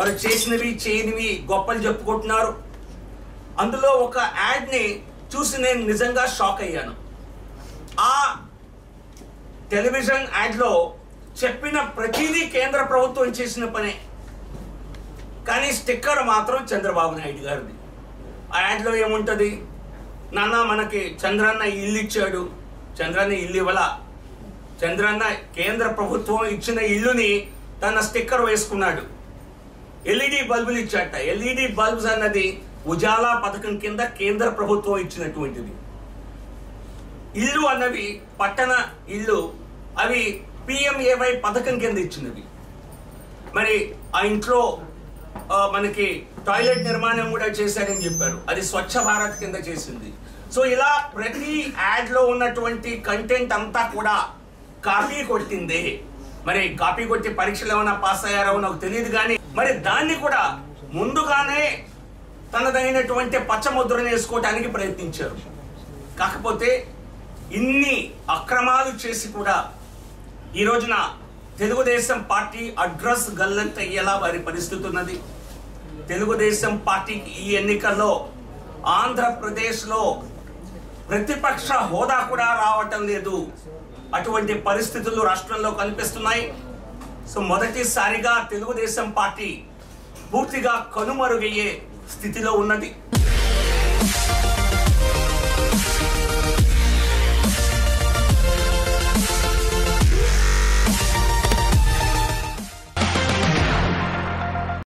వారు చేసినవి చేయనివి గొప్పలు చెప్పుకుంటున్నారు అందులో ఒక యాడ్ని చూసి నేను నిజంగా షాక్ అయ్యాను ఆ టెలివిజన్ యాడ్లో చెప్పిన ప్రతిదీ కేంద్ర ప్రభుత్వం చేసిన పనే కానీ స్టిక్కర్ మాత్రం చంద్రబాబు నాయుడు గారిది ఆ యాడ్లో ఏముంటుంది నాన్న మనకి చంద్రన్న ఇల్లు ఇచ్చాడు చంద్రన్న ఇల్లు ఇవ్వలా చంద్రన్న కేంద్ర ప్రభుత్వం ఇచ్చిన ఇల్లుని తన స్టిక్కర్ వేసుకున్నాడు ఎల్ఈడి బల్బులు ఇచ్చాట ఎల్ఈడి బల్బ్స్ అన్నది ఉజాలా పథకం కింద కేంద్ర ప్రభుత్వం ఇచ్చినటువంటిది ఇల్లు అన్నవి పట్టణ ఇల్లు అవి పిఎంఏవై పథకం కింద ఇచ్చినవి మరి ఆ ఇంట్లో ఆ, మనకి టాయిలెట్ నిర్మాణం కూడా చేశారని చెప్పారు అది స్వచ్ఛ భారత్ కింద చేసింది సో ఇలా ప్రతి యాడ్ లో ఉన్నటువంటి కంటెంట్ అంతా కూడా కాపీ కొట్టింది మరి కాపీ కొట్టి పరీక్షలు ఏమైనా పాస్ అయ్యారో నాకు తెలియదు కానీ మరి దాన్ని కూడా ముందుగానే తనదైనటువంటి పచ్చముద్రను వేసుకోవడానికి ప్రయత్నించారు కాకపోతే ఇన్ని అక్రమాలు చేసి కూడా ఈ రోజున తెలుగుదేశం పార్టీ అడ్రస్ గల్లంతయ్యేలా వారి పరిస్థితి ఉన్నది తెలుగుదేశం పార్టీకి ఈ ఎన్నికల్లో ఆంధ్రప్రదేశ్లో ప్రతిపక్ష హోదా కూడా రావటం లేదు అటువంటి పరిస్థితులు రాష్ట్రంలో కనిపిస్తున్నాయి సో మొదటిసారిగా తెలుగుదేశం పార్టీ పూర్తిగా కనుమరుగయ్యే స్థితిలో ఉన్నది